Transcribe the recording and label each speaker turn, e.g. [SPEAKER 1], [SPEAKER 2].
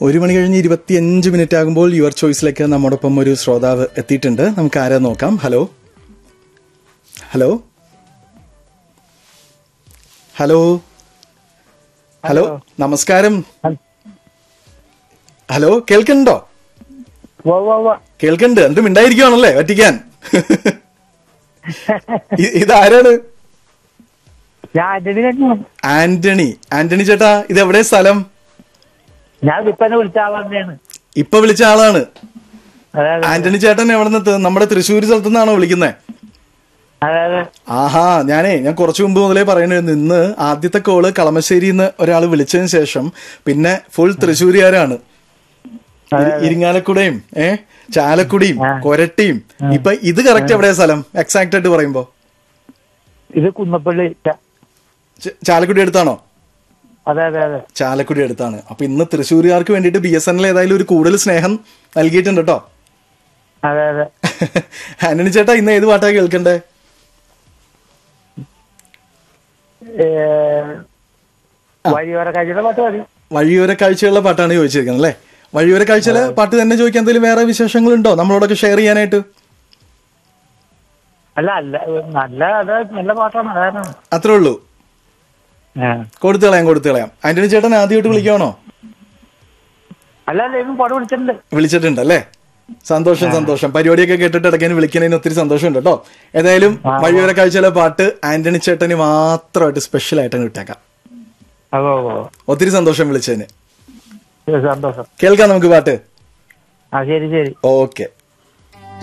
[SPEAKER 1] ഒരു മണി കഴിഞ്ഞ് ഇരുപത്തിയഞ്ച് മിനിറ്റ് ആകുമ്പോൾ യുവർ ചോയ്സിലേക്ക് നമ്മോടൊപ്പം ഒരു ശ്രോതാവ് എത്തിയിട്ടുണ്ട് നമുക്ക് ആരെ നോക്കാം ഹലോ ഹലോ ഹലോ ഹലോ നമസ്കാരം ഹലോ കേൾക്കുന്നുണ്ടോ
[SPEAKER 2] ഉവ്വ് ഉവ്വ് ഉവ്വ്.
[SPEAKER 1] കേൾക്കുന്നുണ്ട് എന്തും ഉണ്ടായിരിക്കുവാണല്ലേ പറ്റിക്കാൻ ഇ- ഇതാരാണ്
[SPEAKER 2] ഞാൻ ആന്റണി തന്നെയാണ്
[SPEAKER 1] ആന്റണി ആന്റണി ചേട്ടാ ഇത് എവിടെ സ്ഥലം
[SPEAKER 2] ഞാൻ വിപ്പനെ വിളിച്ച ആൾ തന്നെയാണ്
[SPEAKER 1] ഇപ്പൊ വിളിച്ച ആളാണ്
[SPEAKER 2] അതെ അതെ
[SPEAKER 1] ആന്റണി ചേട്ടൻ എവിടെ നിന്ന് നമ്മുടെ തൃശ്ശൂർ സ്ഥലത്തു നിന്നാണോ വിളിക്കുന്നത്
[SPEAKER 2] അതെ അതെ
[SPEAKER 1] ആഹാ ഞാനേ ഞാൻ കുറച്ചു മുമ്പ് മുതലേ പറയണായിരുന്നു ഇന്ന് ആദ്യത്തെ കോള് കളമശ്ശേരിയിൽ നിന്ന് ഒരാൾ വിളിച്ചതിന് ശേഷം പിന്നെ ഫുൾ തൃശ്ശൂരുകാരാണ് ഇരി- ഇരിങ്ങാലക്കുടയും ഏ ചാലക്കുടിയും കൊരട്ടിയും ഇപ്പൊ ഇത് കറക്റ്റ് എവിടെയാ സ്ഥലം എക്സാക്ട് ആയിട്ട് പറയുമ്പോ
[SPEAKER 2] ഇത് കുന്നപ്പള്ളി ച-
[SPEAKER 1] ച- ചാലക്കുടി അടുത്താണോ
[SPEAKER 2] അതെ അതെ അതെ
[SPEAKER 1] ചാലക്കുടി അടുത്താണ് അപ്പൊ ഇന്ന് തൃശ്ശൂരുകാർക്ക് വേണ്ടിയിട്ട് ബി എസ് എൻ എൽ ഏതായാലും ഒരു കൂടുതൽ സ്നേഹം നൽകിയിട്ടുണ്ട് കേട്ടോ
[SPEAKER 2] അതെ അതെ
[SPEAKER 1] ആന്റണി ചേട്ടാ ഇന്ന് ഏത് പാട്ടാ കേൾക്കണ്ടേ
[SPEAKER 2] ഏ, വഴിയോര കാഴ്ചയുടെ പാട്ട് മതി
[SPEAKER 1] വഴിയോര കാഴ്ചയുള്ള പാട്ടാണ് ചോദിച്ചിരിക്കുന്നത് അല്ലേ വഴിയോര കാഴ്ചയിലെ പാട്ട് തന്നെ ചോദിക്കാൻ എന്തെങ്കിലും വേറെ വിശേഷങ്ങളുണ്ടോ നമ്മളോടൊക്കെ ഷെയർ ചെയ്യാനായിട്ട്
[SPEAKER 2] അല്ല അല്ല നല്ല അത് നല്ല പാട്ടാണ് അതാണ്
[SPEAKER 1] അത്രേ ഉള്ളൂ
[SPEAKER 2] ആ.
[SPEAKER 1] കൊടുത്തു കളയാം കൊടുത്തു കളയാം ആന്റണി ചേട്ടൻ ആദ്യമായിട്ട് വിളിക്കുവാണോ
[SPEAKER 2] അല്ല അല്ല ഇവൻ പാട്ട് വിളിച്ചിട്ടുണ്ട്
[SPEAKER 1] വിളിച്ചിട്ടുണ്ട് അല്ലേ സന്തോഷം സന്തോഷം പരിപാടിയൊക്കെ കേട്ടിട്ട് ഇടയ്ക്ക് വിളിക്കുന്നതിന് ഒത്തിരി സന്തോഷമുണ്ട് കേട്ടോ ഏതായാലും വഴിയോര കാഴ്ചയിലെ പാട്ട് ആന്റണി ചേട്ടന് മാത്രമായിട്ട് സ്പെഷ്യൽ ആയിട്ടാണ് ഇട്ടേക്കാം
[SPEAKER 2] അതെ അതെ
[SPEAKER 1] ഒത്തിരി സന്തോഷം വിളിച്ചതിന്
[SPEAKER 2] അതെ സന്തോഷം
[SPEAKER 1] കേൾക്കാം നമുക്ക് പാട്ട്
[SPEAKER 2] ആ ശരി ശരി
[SPEAKER 1] ഓക്കെ